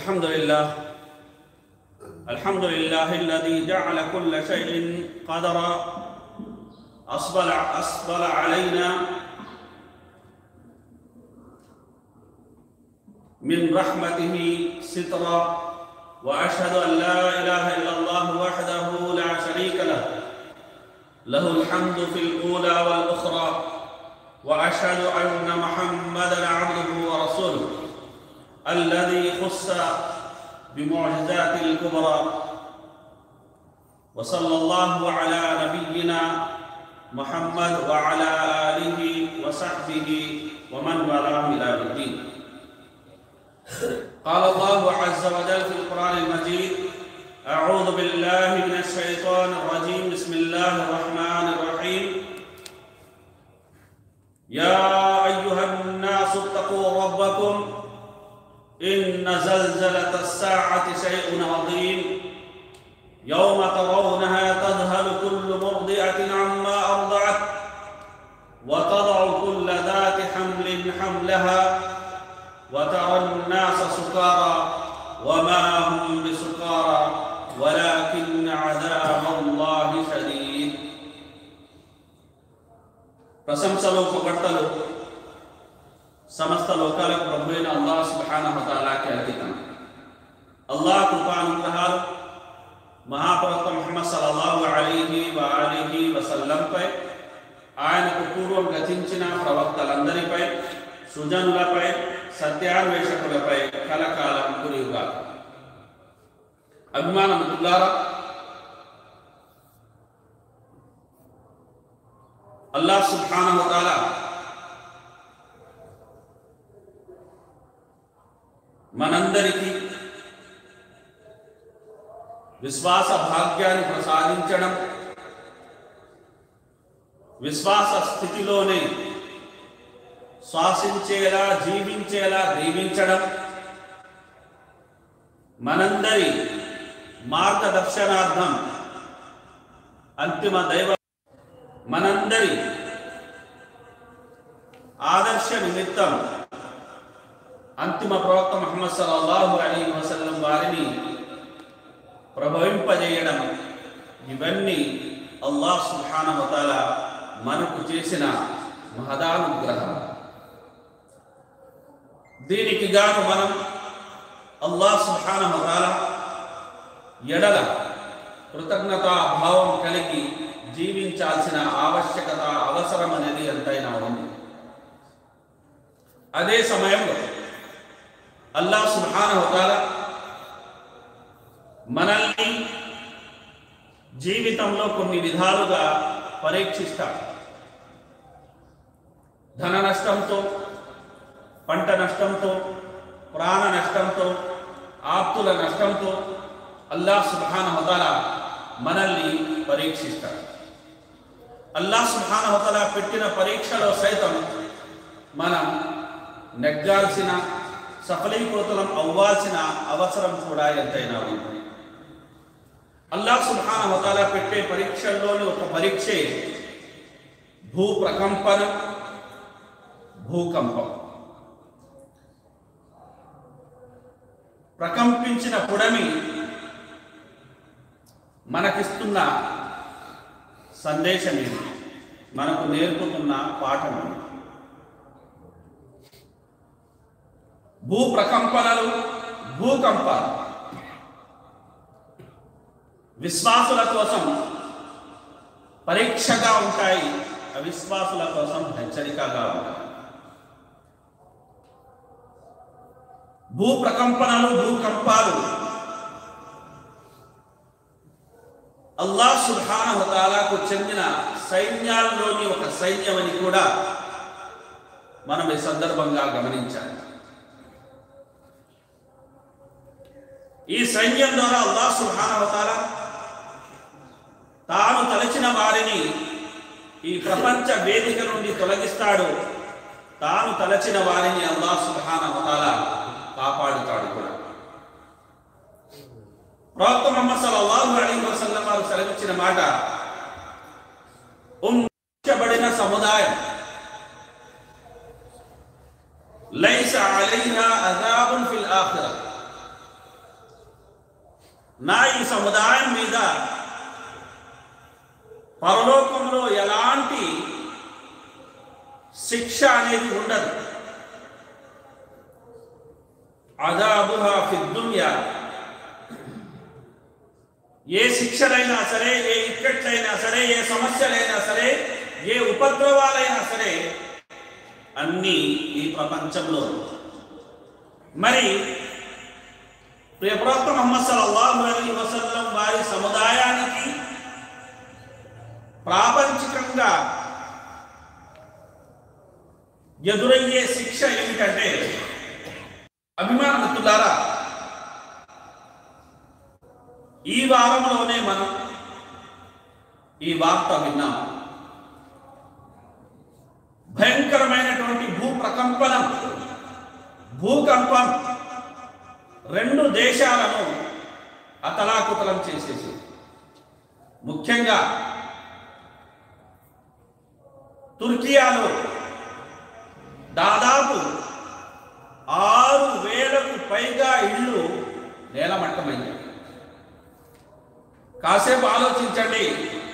الحمد لله الحمد لله الذي جعل كل شيء قدرا أصبل أصبل علينا من رحمته سترا وأشهد أن لا إله إلا الله وحده لا شريك له له الحمد في الأولى والأخرى وأشهد أن محمدا عبده ورسوله الذي خص بمعجزات الكبرى وصلى الله على نبينا محمد وعلى آله وصحبه ومن والاه إلى الدين قال الله عز وجل في القرآن المجيد أعوذ بالله من الشيطان الرجيم بسم الله الرحمن الرحيم يا أيها الناس اتقوا ربكم إن زلزلة الساعة شيء عظيم يوم ترونها تذهل كل مرضئة عما أرضعت وتضع كل ذات حمل حملها وترى الناس سكارى وما هم بسكارى ولكن عذاب الله شديد ప్రశంసలు పొగడ్తలు సమస్త లోకాలకు ప్రభు అయిన అల్లాహ్ సుబ్హానహుతాలాకి అతీతం అల్లాహ్ కృపానుగ్రహాలు మహాప్రవక్త ముహమ్మద్ సల్లల్లాహు అలీహి వఆలిహి వసల్లంపై ఆయనకు పూర్వం గతించిన ప్రవక్తలందరిపై సుజనులపై సత్యాన్వేషకులపై కలకాలం కురియుగా అభిమాన మిత్రులారా అల్లాహ్ సుబ్హానహుతాలా మనందరికీ విశ్వాస భాగ్యాన్ని ప్రసాదించడం విశ్వాస స్థితిలోనే శ్వాసించేలా జీవించేలా దీవించడం మనందరి మార్గదర్శనార్థం అంతిమ దైవ మనందరి ఆదర్శ నిమిత్తం అంతిమ ప్రవక్త ముహమ్మద్ సల్లల్లాహు అలీ వసల్లం వారిని ప్రభవింపజేయడం ఇవన్నీ అల్లాహ్ సుహానహతాల మనకు చేసిన మహదానుగ్రహం దీనికి గాను మనం అల్లాహ్ సుహానహతాల ఎడల కృతజ్ఞతా భావం కలిగి జీవించాల్సిన ఆవశ్యకత అవసరం అనేది ఎంతైనా ఉంది అదే సమయంలో అల్లాహ్ సుహానహతాల మనల్ని జీవితంలో కొన్ని విధాలుగా పరీక్షిస్తాడు ధన నష్టంతో పంట నష్టంతో ప్రాణ నష్టంతో ఆప్తుల నష్టంతో అల్లాహ్ సుబ్హాన హతాల మనల్ని పరీక్షిస్తాడు అల్లాహ్ సుబ్హాన హతాల పెట్టిన పరీక్షలో సైతం మనం నెగ్గాల్సిన సఫలీకృతులం అవ్వాల్సిన అవసరం కూడా ఎంతైనా ఉంది అల్లాహ్ సుబ్హాన హతాల పెట్టే పరీక్షల్లోని ఒక పరీక్షే భూ ప్రకంపనం భూకంపం ప్రకంపించిన పుడమి మనకిస్తున్న సందేశం ఇది మనకు నేర్పుతున్న పాఠం ఇది భూ ప్రకంపనలు భూకంపాలు విశ్వాసుల కోసం పరీక్షగా ఉంటాయి అవిశ్వాసుల కోసం హెచ్చరికగా ఉంటాయి భూ ప్రకంపనలు భూకంపాలు అల్లాహ్ సుల్హాన హతాలాకు చెందిన సైన్యాల్లోని ఒక సైన్యమని కూడా మనం ఈ సందర్భంగా గమనించాలి ఈ సైన్యం ద్వారా అల్లాహ్ సుల్హానవతాల తాను తలచిన వారిని ఈ ప్రపంచ వేదిక నుండి తొలగిస్తాడు తాను తలచిన వారిని అల్లాహ్ సుల్హానవతాల కాపాడుతాడు కూడా ప్రవక్త ముహమ్మద్ సల్లల్లాహు అలైహి వసల్లం వారు సెలవిచ్చిన మాట ఉంచబడిన సముదాయం లైస అలైహా అజాబున్ ఫిల్ ఆఖిరా నా ఈ సముదాయం మీద పరలోకంలో ఎలాంటి శిక్ష అనేది ఉండదు అదాబుహా ఫిద్దున్యా ఏ శిక్షలైనా సరే ఏ ఇక్కట్లైనా సరే ఏ సమస్యలైనా సరే ఏ ఉపద్రవాలైనా సరే అన్నీ ఈ ప్రపంచంలో మరి ప్రవక్త ముహమ్మద్ సల్లల్లాహు అలైహి వసల్లం వారి సముదాయానికి ప్రాపంచికంగా ఎదురయ్యే శిక్ష ఏమిటంటే అభిమాన మిత్రులారా ఈ వారంలోనే మనం ఈ వార్త విన్నాం భయంకరమైనటువంటి భూ ప్రకంపనం భూకంపం రెండు దేశాలను అతలాకుతలం చేసేసి ముఖ్యంగా తుర్కియాలో దాదాపు ఆరు వేలకు పైగా ఇళ్ళు నేలమట్టమైంది కాసేపు ఆలోచించండి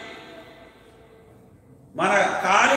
మన కాలి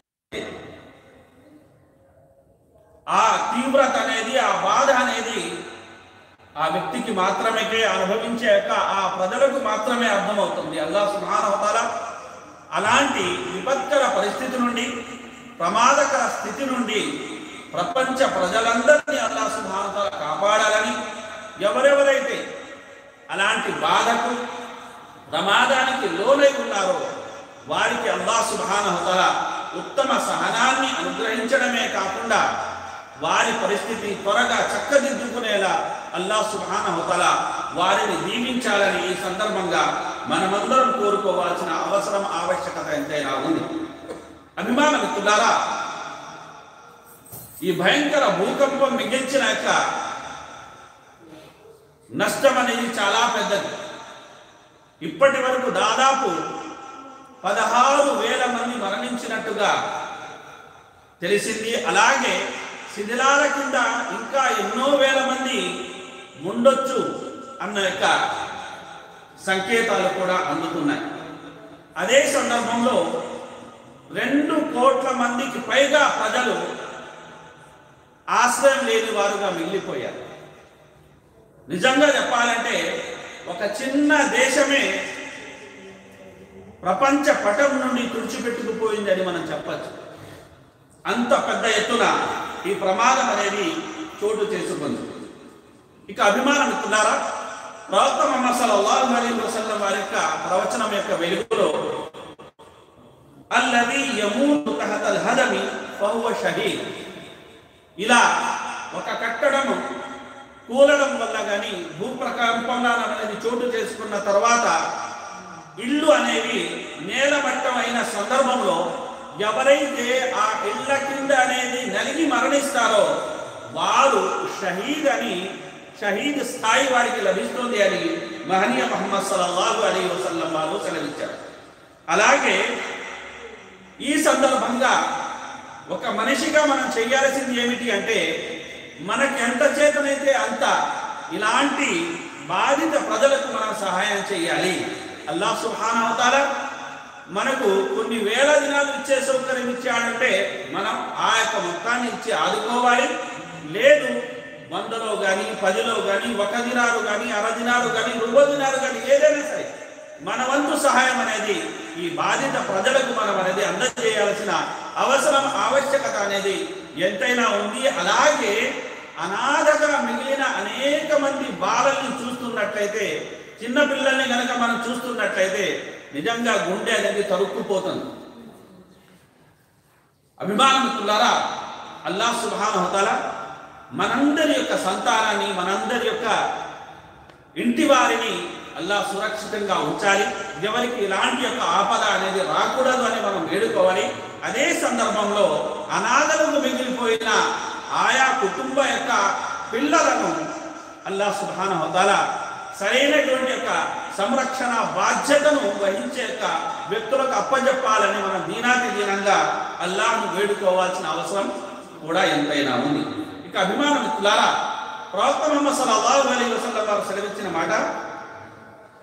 ఆ తీవ్రత అనేది ఆ బాధ అనేది ఆ వ్యక్తికి మాత్రమే అనుభవించాక ఆ ప్రజలకు మాత్రమే అర్థమవుతుంది అల్లా సుహానవతాల అలాంటి విపత్కర పరిస్థితి నుండి ప్రమాదకర స్థితి నుండి ప్రపంచ ప్రజలందరినీ అల్లా సుహానతాల కాపాడాలని ఎవరెవరైతే అలాంటి బాధకు ప్రమాదానికి లోనై ఉన్నారో వారికి అల్లా సుబానహతల ఉత్తమ సహనాన్ని అనుగ్రహించడమే కాకుండా వారి పరిస్థితి త్వరగా చక్కదిద్దుకునేలా అల్లా సుబానహతల వారిని దీవించాలని ఈ సందర్భంగా మనమందరం కోరుకోవాల్సిన అవసరం ఆవశ్యకత ఎంతైనా ఉంది అభిమాన మిత్రులారా ఈ భయంకర భూకంపం మిగిల్చినాక నష్టం అనేది చాలా పెద్దది ఇప్పటి వరకు దాదాపు పదహారు వేల మంది మరణించినట్టుగా తెలిసింది అలాగే శిథిలాల కింద ఇంకా ఎన్నో వేల మంది ఉండొచ్చు అన్న యొక్క సంకేతాలు కూడా అందుతున్నాయి అదే సందర్భంలో రెండు కోట్ల మందికి పైగా ప్రజలు ఆశ్రయం లేని వారుగా మిగిలిపోయారు నిజంగా చెప్పాలంటే ఒక చిన్న దేశమే ప్రపంచ పటం నుండి తుడిచిపెట్టుకుపోయింది అని మనం చెప్పచ్చు అంత పెద్ద ఎత్తున ఈ ప్రమాదం అనేది చోటు చేసుకుంది ఇక అభిమానం ఇస్తున్నారా ప్రవక్త ముహమ్మద్ సల్లల్లాహు అలైహి వసల్లం వారి యొక్క ప్రవచనం యొక్క వెలుగులో అల్లది యమూతు తహతల్ హదమి ఫహువ షహీద్ ఇలా ఒక కట్టడము కూలడం వల్ల కానీ భూప్రకంపనం అనేది చోటు చేసుకున్న తర్వాత ఇల్లు అనేవి నేలమట్టం అయిన సందర్భంలో ఎవరైతే ఆ ఇళ్ళ కింద అనేది నలిగి మరణిస్తారో వారు షహీద్ అని షహీద్ స్థాయి వారికి లభిస్తుంది అని మహనీయ మహమ్మద్ సల్లల్లాహు అలీ వసల్లం వారు సెలవిచ్చారు అలాగే ఈ సందర్భంగా ఒక మనిషిగా మనం చేయాల్సింది ఏమిటి అంటే మనకి ఎంత చేతనైతే అంత ఇలాంటి బాధిత ప్రజలకు మనం సహాయం చేయాలి అల్లా సుహానవతార మనకు కొన్ని వేల దినాలు ఇచ్చే సౌకర్యం ఇచ్చాడంటే మనం ఆ యొక్క మొత్తాన్ని ఇచ్చి ఆదుకోవాలి లేదు వందలో కానీ పదిలో కానీ ఒక దినారు కానీ అర దినారు కానీ రుబో దినారు కానీ ఏదైనా సరే మన వంతు సహాయం అనేది ఈ బాధిత ప్రజలకు మనం అనేది అందజేయాల్సిన అవసరం ఆవశ్యకత అనేది ఎంతైనా ఉంది అలాగే అనాథగా మిగిలిన అనేక మంది బాలల్ని చూస్తున్నట్లయితే చిన్న పిల్లల్ని కనుక మనం చూస్తున్నట్లయితే నిజంగా గుండె అనేది తరుక్కుపోతుంది అభిమానమిత్రులారా అల్లా సుబాన్ హోతాల మనందరి యొక్క సంతానాన్ని మనందరి యొక్క ఇంటి వారిని అల్లా సురక్షితంగా ఉంచాలి ఎవరికి ఇలాంటి యొక్క ఆపద అనేది రాకూడదు అని మనం వేడుకోవాలి అదే సందర్భంలో అనాథలకు మిగిలిపోయిన ఆయా కుటుంబ యొక్క పిల్లలను అల్లా సుబాన హోదాల సరైనటువంటి యొక్క సంరక్షణ బాధ్యతను వహించే యొక్క వ్యక్తులకు అప్పజెప్పాలని మనం దీనాతి దీనంగా అల్లాహ్ను వేడుకోవాల్సిన అవసరం కూడా ఎంతైనా ఉంది ఇక అభిమాన మిత్రులారా ప్రవక్త ముహమ్మద్ సల్లల్లాహు అలైహి వసల్లం వారు సెలవిచ్చిన మాట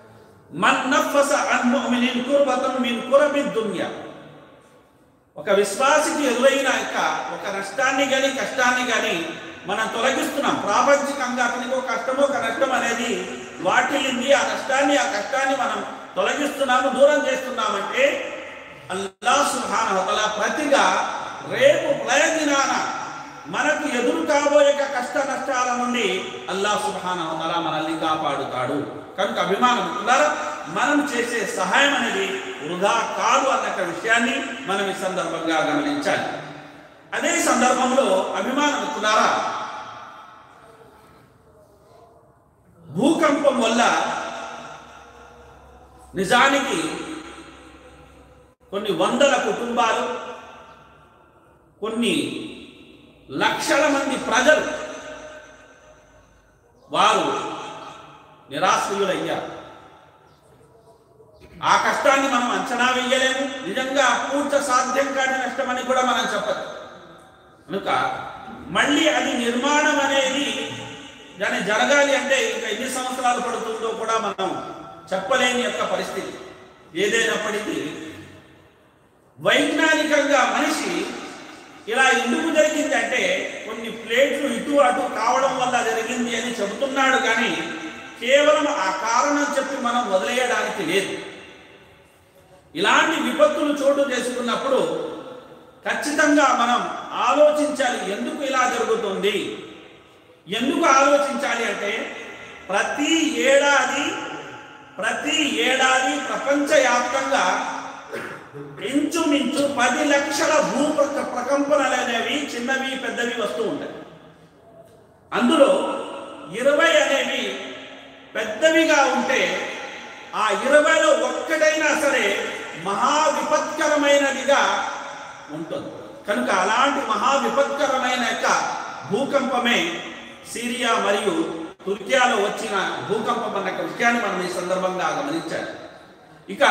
మన్ నఫస అన్ ముమినిన్ కుర్బతన్ మిన్ కురబి దున్యా ఒక విశ్వాసికి ఎదురైన యొక్క ఒక నష్టాన్ని కానీ కష్టాన్ని కానీ మనం తొలగిస్తున్నాం ప్రాపంచికంగా అతనికి ఒక కష్టమో ఒక నష్టం అనేది వాటిల్లింది ఆ నష్టాన్ని ఆ కష్టాన్ని మనం తొలగిస్తున్నాము దూరం చేస్తున్నామంటే అల్లా సుహానహతల ప్రతిగా రేపు ప్రయదినాన మనకు ఎదురు కాబోయే కష్ట నష్టాల నుండి అల్లా సుహానహతల మనల్ని కాపాడుతాడు కనుక అభిమానం ఉండారా మనం చేసే సహాయం అనేది వృధా కాదు అన్న విషయాన్ని మనం ఈ సందర్భంగా గమనించాలి అదే సందర్భంలో అభిమానం ఉండారా భూకంపం వల్ల నిజానికి కొన్ని వందల కుటుంబాలు కొన్ని లక్షల మంది ప్రజలు వారు నిరాశ్రయులయ్యారు ఆ కష్టాన్ని మనం అంచనా వేయలేము నిజంగా పూర్త సాధ్యం కాని నష్టమని కూడా మనం చెప్పదు కనుక మళ్ళీ అది నిర్మాణం అనేది దాన్ని జరగాలి అంటే ఇంకా ఎన్ని సంవత్సరాలు పడుతుందో కూడా మనం చెప్పలేని యొక్క పరిస్థితి ఏదైనప్పటికీ వైజ్ఞానికంగా మనిషి ఇలా ఎందుకు జరిగింది అంటే కొన్ని ప్లేట్లు ఇటు అటు కావడం వల్ల జరిగింది అని చెబుతున్నాడు కానీ కేవలం ఆ కారణం చెప్పి మనం వదిలేయడానికి లేదు ఇలాంటి విపత్తులు చోటు చేసుకున్నప్పుడు ఖచ్చితంగా మనం ఆలోచించాలి ఎందుకు ఇలా జరుగుతుంది ఎందుకు ఆలోచించాలి అంటే ప్రతి ఏడాది ప్రతి ఏడాది ప్రపంచవ్యాప్తంగా ఇంచుమించు పది లక్షల భూ ప్ర- ప్రకంపనలు అనేవి చిన్నవి పెద్దవి వస్తూ ఉంటాయి అందులో ఇరవై అనేవి పెద్దవిగా ఉంటే ఆ ఇరవైలో ఒక్కటైనా సరే మహా విపత్కరమైనదిగా ఉంటుంది కనుక అలాంటి మహా విపత్కరమైన యొక్క భూకంపమే సిరియా మరియు తుర్కియాలో వచ్చిన భూకంపం అన్న యొక్క విషయాన్ని మనం ఈ సందర్భంగా గమనించాలి ఇక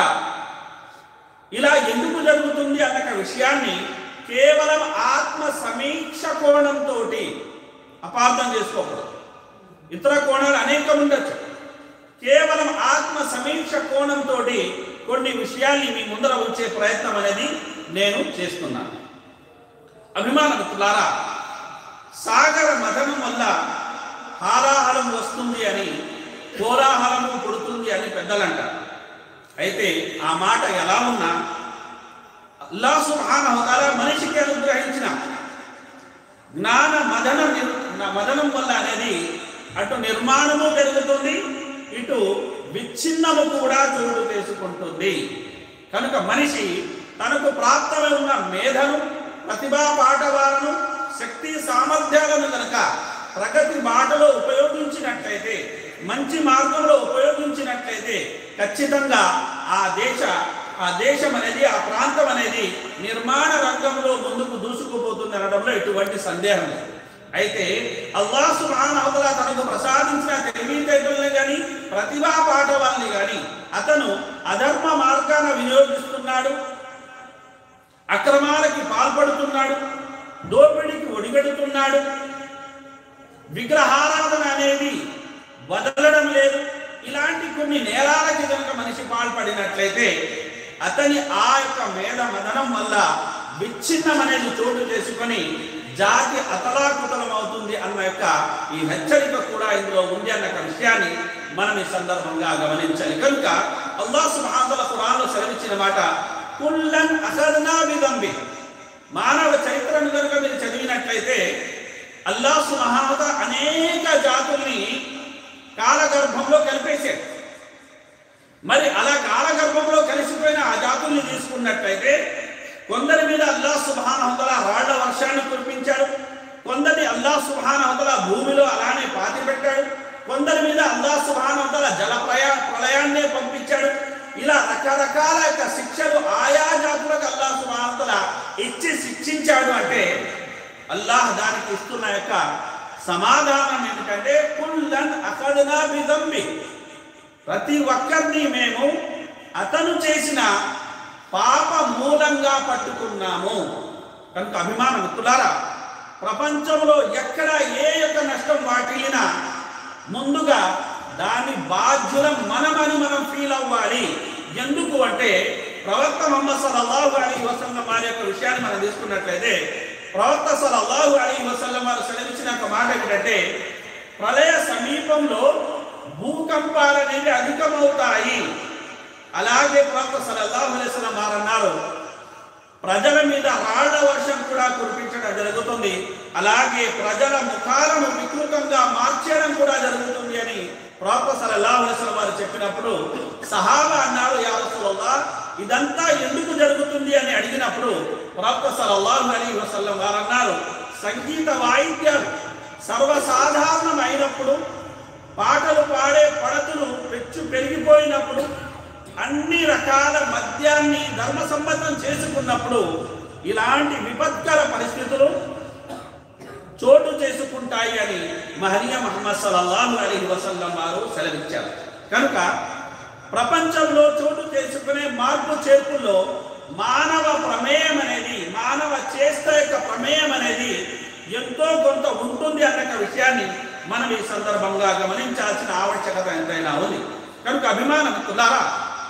ఇలా ఎందుకు జరుగుతుంది అన్న ఒక విషయాన్ని కేవలం ఆత్మ సమీక్ష కోణంతో అపార్థం చేసుకోకూడదు ఇతర కోణాలు అనేకం ఉండొచ్చు కేవలం ఆత్మ సమీక్ష కోణంతో కొన్ని విషయాల్ని మీ ముందర ఉంచే ప్రయత్నం అనేది నేను చేస్తున్నాను అభిమాన మిత్రులారా సాగర మథనం వల్ల హాలాహలం వస్తుంది అని కోలాహలము పుడుతుంది అని పెద్దలు అంటారు అయితే ఆ మాట ఎలా ఉన్నా అల్లా సుబ్హానహు తాలా మనిషికి అనుగ్రహించిన జ్ఞాన మదన నిర్- న- మదనం వల్ల అనేది అటు నిర్మాణము పెరుగుతుంది ఇటు విచ్ఛిన్నము కూడా చోటు చేసుకుంటుంది కనుక మనిషి తనకు ప్రాప్తమై ఉన్న మేధను ప్రతిభా పాఠవాలను శక్తి సామర్థ్యాలను కనుక ప్రగతి బాటలో ఉపయోగించినట్లయితే మంచి మార్గంలో ఉపయోగించినట్లయితే ఖచ్చితంగా ఆ దేశ ఆ దేశం అనేది ఆ ప్రాంతం అనేది నిర్మాణ రంగంలో ముందుకు దూసుకుపోతుంది అనడంలో ఎటువంటి సందేహం లేదు అయితే అల్లాహ్ సుబ్హానహు వతఆలా తనకు ప్రసాదించిన తెలివితేటల్ని కానీ ప్రతిభా పాఠవాల్ని కానీ అతను అధర్మ మార్గాన వినియోగిస్తున్నాడు అక్రమాలకి పాల్పడుతున్నాడు దోపిడికి ఒడిగడుతున్నాడు విగ్రహారాధన అనేది వదలడం లేదు ఇలాంటి కొన్ని నేరాలకి కనుక మనిషి పాల్పడినట్లయితే అతని ఆ యొక్క మేధ మదనం వల్ల విచ్ఛిన్నం అనేది చోటు చేసుకొని జాతి అతలాకుతలం అవుతుంది అన్న యొక్క ఈ హెచ్చరిక కూడా ఇందులో ఉంది అన్న యొక్క విషయాన్ని మనం ఈ సందర్భంగా గమనించాలి కనుక అల్లాహ్ సుబ్హానహు ఖురాన్లో సెలవిచ్చిన మాట కుల్లన్ అఖద్నా బిదంబి మానవ చరిత్రను కనుక మీరు చదివినట్లయితే అల్లాహ్ సుబ్హానహు అనేక జాతుల్ని కాలగర్భంలో కలిపేశాడు మరి అలా కాలగర్భంలో కలిసిపోయిన ఆ జాతుల్ని తీసుకున్నట్లయితే కొందరి మీద అల్లాహ్ సుబ్హానహుతల రాళ్ల వర్షాన్ని కురిపించాడు కొందరిని అల్లాహ్ సుబ్హానహుతల భూమిలో అలానే పాతి పెట్టాడు కొందరి మీద అల్లాహ్ సుబ్హానహుతల జల ప్రయా ప్రళయాన్నే పంపించాడు ఇలా రకరకాల యొక్క శిక్షలు ఆయా జాతులకు అల్లాహ్ సుబ్హానహుతల ఇచ్చి శిక్షించాడు అంటే అల్లాహ్ దానికి ఇస్తున్న యొక్క సమాధానం ఏంటంటే కుల్లన్ అకదనా బిదంబి ప్రతి ఒక్కరిని మేము అతను చేసిన పాప మూలంగా పట్టుకున్నాము కనుక అభిమాన మిత్రులారా ప్రపంచంలో ఎక్కడ ఏ యొక్క నష్టం వాటిల్లినా ముందుగా దాని బాధ్యులం మనమని మనం ఫీల్ అవ్వాలి అంటే ప్రవక్త మొహమ్మద్ సల్లల్లాహు అలైహి వసల్లం వారి యొక్క విషయాన్ని మనం తీసుకున్నట్లయితే ప్రవక్త సల్లల్లాహు అలైహి వసల్లం వారు సెలవిచ్చిన ఒక మాట ఏంటంటే ప్రళయ సమీపంలో భూకంపాలు అనేవి అధికమవుతాయి అలాగే ప్రవక్త సల్లల్లాహు అలైహి వసల్లం వారు అన్నారు ప్రజల మీద రాళ్ల వర్షం కూడా కురిపించడం జరుగుతుంది అలాగే ప్రజల ముఖాలను వికృతంగా మార్చడం కూడా జరుగుతుంది అని ప్రవక్త సల్లల్లాహు అలైహి వసల్లం వారు చెప్పినప్పుడు సహాబా అన్నారు యా రసూలల్లాహ్ ఇదంతా ఎందుకు జరుగుతుంది అని అడిగినప్పుడు ప్రవక్త సల్లల్లాహు అలైహి వసల్లం వారు అన్నారు సంగీత వాయిద్యాలు సర్వసాధారణం అయినప్పుడు పాటలు పాడే పడతులు పెచ్చు పెరిగిపోయినప్పుడు అన్ని రకాల మద్యాన్ని ధర్మసమ్మతం చేసుకున్నప్పుడు ఇలాంటి విపత్కర పరిస్థితులు చోటు చేసుకుంటాయి అని మహనీయ మహమ్మద్ సల్లల్లాహు అలైహి వసల్లం వారు సెలవిచ్చారు కనుక ప్రపంచంలో చోటు చేసుకునే మార్పు చేర్పుల్లో మానవ ప్రమేయం అనేది మానవ చేష్ట యొక్క ప్రమేయం అనేది ఎంతో కొంత ఉంటుంది అన్న విషయాన్ని మనం ఈ సందర్భంగా గమనించాల్సిన ఆవశ్యకత ఎంతైనా ఉంది కనుక అభిమానం కులారా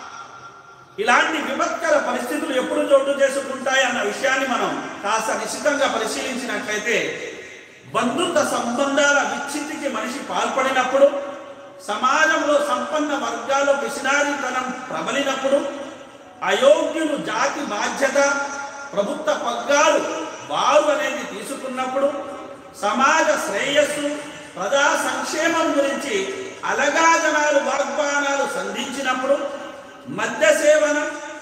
ఇలాంటి విపత్కర పరిస్థితులు ఎప్పుడు చోటు చేసుకుంటాయి అన్న విషయాన్ని మనం కాస్త నిశ్చితంగా పరిశీలించినట్లయితే బంధుత్వ సంబంధాల విచ్ఛిన్తికి మనిషి పాల్పడినప్పుడు సమాజంలో సంపన్న వర్గాల్లో పిసినారితనం ప్రబలినప్పుడు అయోగ్యులు జాతి బాధ్యత ప్రభుత్వ పగ్గాలు వారు అనేది తీసుకున్నప్పుడు సమాజ శ్రేయస్సు ప్రజా సంక్షేమం గురించి అలగాజనాలు వాగ్బానాలు సంధించినప్పుడు మద్య సేవన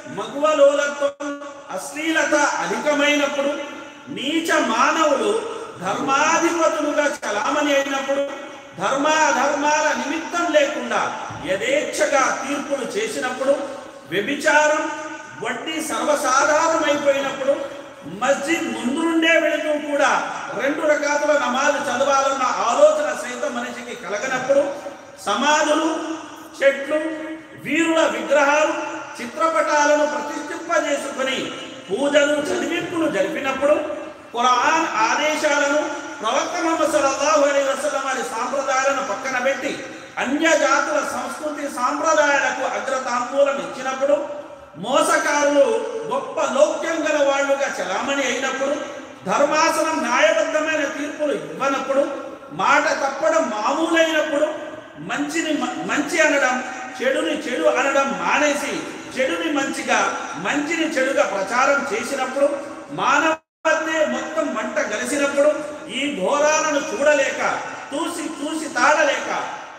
మగువలోలత్వం అశ్లీలత అధికమైనప్పుడు నీచ మానవులు ధర్మాధిపతులుగా చలామణి అయినప్పుడు ధర్మాధర్మాల నిమిత్తం లేకుండా యథేచ్ఛగా తీర్పులు చేసినప్పుడు వ్యభిచారం వడ్డీ సర్వసాధారణమైపోయినప్పుడు మస్జిద్ ముందు నుండే వెళుతూ కూడా రెండు రకాల నమాజు చదవాలన్న ఆలోచన సైతం మనిషికి కలగనప్పుడు సమాధులు చెట్లు వీరుల విగ్రహాలు చిత్రపటాలను ప్రతిష్ఠింపజేసుకొని పూజలు చదివింపులు జరిపినప్పుడు ఖురాన్ ఆదేశాలను ప్రవక్త ముహమ్మద్ సల్లల్లాహు అలైహి వసల్లం వారి సాంప్రదాయాలను పక్కన పెట్టి అన్య జాతుల సంస్కృతి సాంప్రదాయాలకు అగ్రతాంబూలం ఇచ్చినప్పుడు మోసకారులు గొప్ప లౌక్యం గల వాళ్ళుగా చలామణి అయినప్పుడు ధర్మాసనం న్యాయబద్ధమైన తీర్పులు ఇవ్వనప్పుడు మాట తప్పడం మామూలైనప్పుడు మంచిని మ- మంచి అనడం చెడుని చెడు అనడం మానేసి చెడుని మంచిగా మంచిని చెడుగా ప్రచారం చేసినప్పుడు మానవత్వే మొత్తం మంట కలిసినప్పుడు ఈ ఘోరాలను చూడలేక చూసి చూసి తాడలేక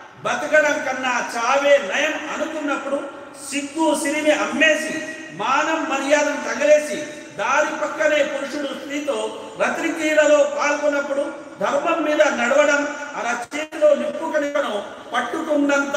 బతకడం కన్నా చావే నయం అనుకున్నప్పుడు సిగ్గు సిరిని అమ్మేసి మానం మర్యాదను తగలేసి దారి పక్కనే పురుషుడు స్త్రీతో రత్రికీలలో పాల్గొన్నప్పుడు ధర్మం మీద నడవడం అలా చేతిలో నిప్పుకనికను పట్టుకున్నంత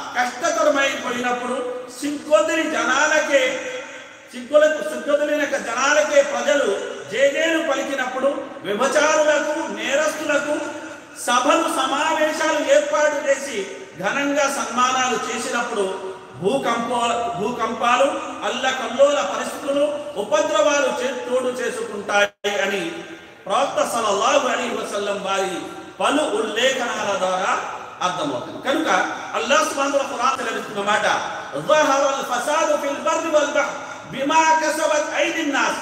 కష్టతరమైపోయినప్పుడు సిగ్గొదిరి జనాలకే సిగ్గులకు సిగ్గుదిలిన జనాలకే ప్రజలు జేజేలు పలికినప్పుడు వ్యభచారులకు నేరస్తులకు సభలు సమావేశాలు ఏర్పాటు చేసి ఘనంగా సన్మానాలు చేసినప్పుడు భూకంప భూకంపాలు అల్లకల్లోల పరిస్థితులు ఉపద్రవాలు చే- తోడు చేసుకుంటాయి అని ప్రవక్త సల్లల్లాహు అలైహి వసల్లం వారి పలు ఉల్లేఖనాల ద్వారా అర్థమవుతుంది కనుక అల్లాహ్ సుబ్హానహు వతఆలా ఖురాన్ సెలవిస్తున్న మాట ظهر الفساد في البر والبحر بما كسبت أيدي الناس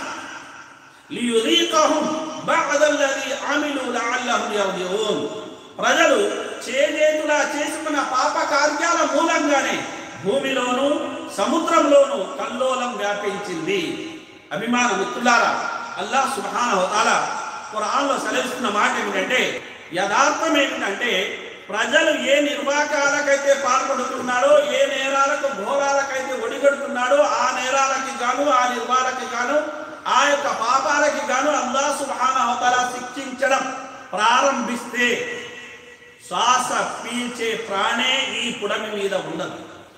లియురీకహుం బఅదల్లది అమిలు లఅల్లహుం యర్జిఊన్ ప్రజలు చేజేతులా చేసుకున్న పాప కార్యాల మూలంగానే భూమిలోను సముద్రంలోను కల్లోలం వ్యాపించింది అభిమాన మిత్రులారా అల్లాహ్ సుబ్హానహు వతఆలా ఖురాన్లో సెలవిస్తున్న మాట ఏమిటంటే యథార్థం ఏమిటంటే ప్రజలు ఏ నిర్వాకాలకైతే పాల్పడుతున్నాడో ఏ నేరాలకు ఘోరాలకైతే ఒడిగడుతున్నాడో ఆ నేరాలకి గాను ఆ నిర్వాలకి గాను ఆ యొక్క పాపాలకి గాను అల్లా సుబ్హానహు వతఆలా శిక్షించడం ప్రారంభిస్తే శ్వాస పీల్చే ప్రాణే ఈ పుడమి మీద ఉండదు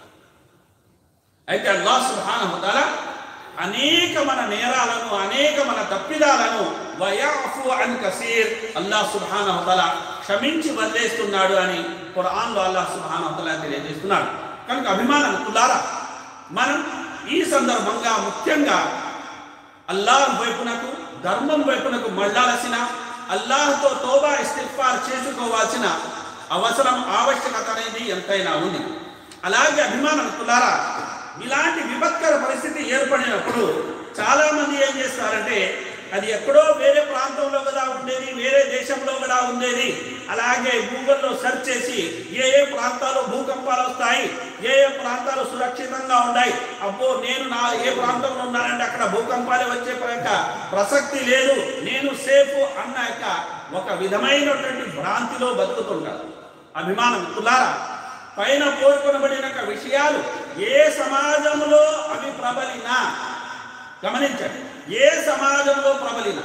అయితే అల్లా సుబ్హానహు వతఆలా అనేక మన నేరాలను అనేక మన తప్పిదాలను వయాఫు అన్ కసీర్ అల్లాహ్ సుబ్హానహు వతఆలా క్షమించి వదిలేస్తున్నాడు అని ఖురాన్లో అల్లాహ్ సుబ్హానహు వతఆలా తెలియజేస్తున్నాడు కనుక అభిమానం తులారా మనం ఈ సందర్భంగా ముఖ్యంగా అల్లాహ్ వైపునకు ధర్మం వైపునకు మళ్ళాల్సిన అల్లాహ్తో తోబా ఇస్తిఫార్ చేసుకోవాల్సిన అవసరం ఆవశ్యకత అనేది ఎంతైనా ఉంది అలాగే అభిమానం తులారా ఇలాంటి విపత్కర పరిస్థితి ఏర్పడినప్పుడు చాలా మంది ఏం చేస్తారంటే అది ఎక్కడో వేరే ప్రాంతంలో కదా ఉండేది వేరే దేశంలో కూడా ఉండేది అలాగే గూగుల్లో సెర్చ్ చేసి ఏ ఏ ప్రాంతాల్లో భూకంపాలు వస్తాయి ఏ ఏ ప్రాంతాలు సురక్షితంగా ఉన్నాయి అబ్బో నేను నా ఏ ప్రాంతంలో ఉన్నానంటే అక్కడ భూకంపాలు వచ్చే యొక్క ప్రసక్తి లేదు నేను సేఫ్ అన్న యొక్క ఒక విధమైనటువంటి భ్రాంతిలో బతుకుతుంటారు అభిమానం మిత్రులారా పైన కోరుకొనబడిన యొక్క విషయాలు ఏ సమాజంలో అవి ప్రబలినా గమనించండి ఏ సమాజంలో ప్రబలిన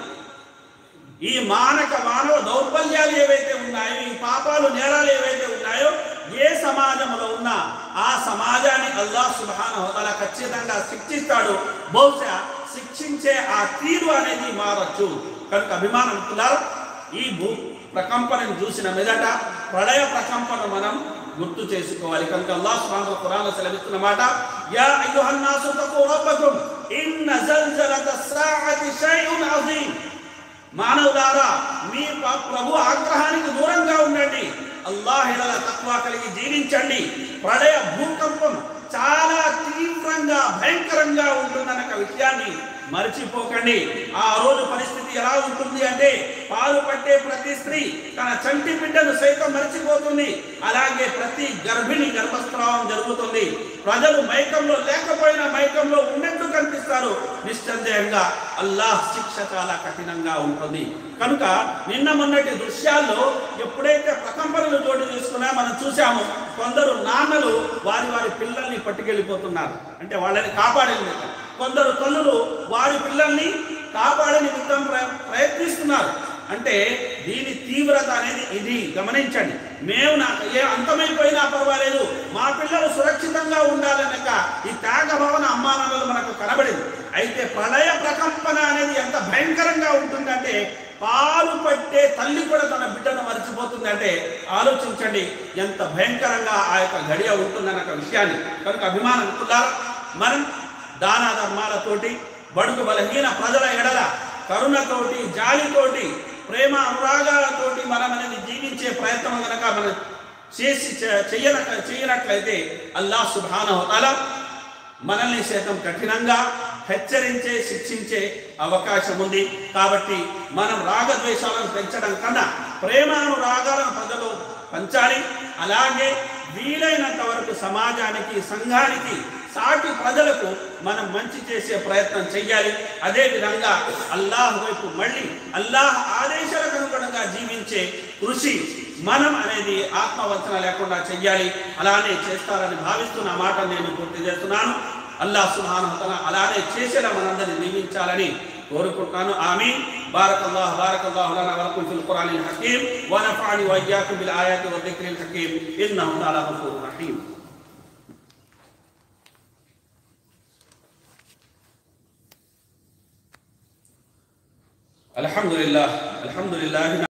ఈ మానక మానవ దౌర్బల్యాలు ఏవైతే ఉన్నాయో ఈ పాపాలు నేరాలు ఏవైతే ఉన్నాయో ఏ సమాజంలో ఉన్నా ఆ సమాజాన్ని అల్లాహ్ సుబ్హానహు వతఆలా ఖచ్చితంగా శిక్షిస్తాడు బహుశా శిక్షించే ఆ తీరు అనేది మారచ్చు కనుక అభిమానంతులారు ఈ భూ ప్రకంపనను చూసిన మీదట ప్రళయ ప్రకంపన మనం గుర్తు చేసుకోవాలి కనుక అల్లాహ్ సుబ్హానహు ఖురాన్ సెలవిస్తున్న మాట యా అయ్యుహన్ నాసు తఖూ రబ్బకుం ఇన్న జల్జలత సాఅతి షైఉన్ అజీమ్ మానవులారా మీ ప- ప్రభు ఆగ్రహానికి దూరంగా ఉండండి అల్లాహిల తక్కువ కలిగి జీవించండి ప్రళయ భూకంపం చాలా తీవ్రంగా భయంకరంగా ఉంటుందన్న ఒక విషయాన్ని మర్చిపోకండి ఆ రోజు పరిస్థితి ఎలా ఉంటుంది అంటే పాలు పట్టే ప్రతి స్త్రీ తన చంటి బిడ్డను సైతం మర్చిపోతుంది అలాగే ప్రతి గర్భిణి గర్భస్రావం జరుగుతుంది ప్రజలు మైకంలో లేకపోయినా మైకంలో ఉన్నట్టు కనిపిస్తారు నిస్సందేహంగా అల్లాహ్ శిక్ష చాలా కఠినంగా ఉంటుంది కనుక నిన్న మొన్నటి దృశ్యాల్లో ఎప్పుడైతే ప్రకంపనలు చోటు చేసుకున్నా మనం చూసాము కొందరు నాన్నలు వారి వారి పిల్లల్ని పట్టుకెళ్ళిపోతున్నారు అంటే వాళ్ళని కాపాడేది కొందరు తల్లులు వారి పిల్లల్ని కాపాడే నిమిత్తం ప్ర- ప్రయత్నిస్తున్నారు అంటే దీని తీవ్రత అనేది ఇది గమనించండి మేము నా ఏ అంతమైపోయినా పర్వాలేదు మా పిల్లలు సురక్షితంగా ఉండాలనక ఈ త్యాగ భావన అమ్మానాన్నలు మనకు కనబడింది అయితే ప్రళయ ప్రకంపన అనేది ఎంత భయంకరంగా ఉంటుందంటే పాలు పట్టే తల్లి కూడా తన బిడ్డను మర్చిపోతుందంటే ఆలోచించండి ఎంత భయంకరంగా ఆ యొక్క గడియ ఉంటుందన్న ఒక విషయాన్ని కనుక అభిమానం మిత్రులారా, మనం దాన ధర్మాలతోటి బడుగు బలహీన ప్రజల ఎడల కరుణతోటి జాలితోటి ప్రేమ అనురాగాలతోటి మనం అనేది జీవించే ప్రయత్నం కనుక మనం చేసి చే- చెయ్యన చేయనట్లయితే అల్లాహ్ సుబ్హానహు వతఆలా మనల్ని సైతం కఠినంగా హెచ్చరించే శిక్షించే అవకాశం ఉంది కాబట్టి మనం రాగద్వేషాలను పెంచడం కన్నా ప్రేమానురాగాలను ప్రజలు పంచాలి అలాగే వీలైనంత వరకు సమాజానికి సంఘానికి సాటి ప్రజలకు మనం మంచి చేసే ప్రయత్నం చెయ్యాలి అదే విధంగా అల్లాహ్ వైపు మళ్ళీ అల్లాహ్ ఆదేశాలకు అనుగుణంగా జీవించే కృషి మనం అనేది ఆత్మవంచన లేకుండా చెయ్యాలి అలానే చేస్తారని భావిస్తున్న మాట నేను పూర్తి చేస్తున్నాను అల్లాహ్ సుబ్హానహు వతఆలా అలానే చేసేలా మనందరినీ నియమించాలని కోరుకుంటున్నాను ఆమీన్ బారకల్లాహు బారకల్లాహు లనా వ లకుం ఫిల్ ఖురానిల్ హకీమ్ వ నఫఅని వ ఇయ్యాకుం బిల్ ఆయాతి వ దిక్రిల్ హకీమ్ ఇన్నహు తఆలా గఫూరుర్ రహీమ్ الحمد لله الحمد لله